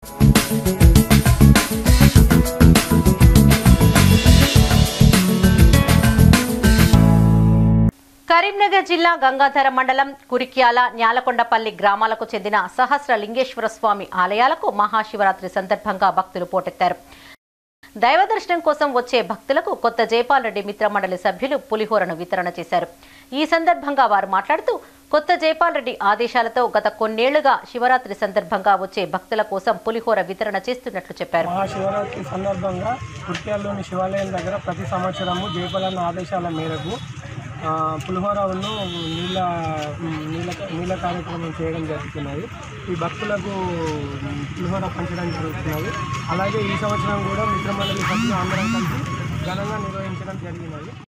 కరీంనగర్ జిల్లా గంగాధర మండలం కురిక్యాల న్యాలకొండపల్లి గ్రామాలకు చెందిన సహస్ర లింగేశ్వర స్వామి ఆలయాలకు మహాశివరాత్రి సందర్భంగా భక్తులు పోటెత్తారు దైవ దర్శనం కోసం వచ్చే భక్తులకు కొత్త జైపాల్ రెడ్డి మిత్ర మండలి సభ్యులు పులిహోరను వితరణ చేశారు ఈ సందర్భంగా వారు మాట్లాడుతూ కొత్త జైపాల్ రెడ్డి ఆదేశాలతో గత కొన్నేళ్లుగా శివరాత్రి సందర్భంగా వచ్చే భక్తుల కోసం పులిహోర వితరణ చేస్తున్నట్లు చెప్పారు మహాశివరాత్రి సందర్భంగా కుర్త్యాల్లోని శివాలయం దగ్గర ప్రతి సంవత్సరము జయపలన్న ఆదేశాల మేరకు ఆ, పులిహోరను నీళ్ళ నీళ్ళ నీళ్ళ కార్యక్రమం చేయడం జరుగుతున్నది ఈ భక్తులకు పులిహోర పంచడం జరుగుతున్నది అలాగే ఈ సంవత్సరం కూడా మిత్రమండలి సభ్యులు అందరం కలిసి ఘనంగా నిర్వహించడం జరిగినది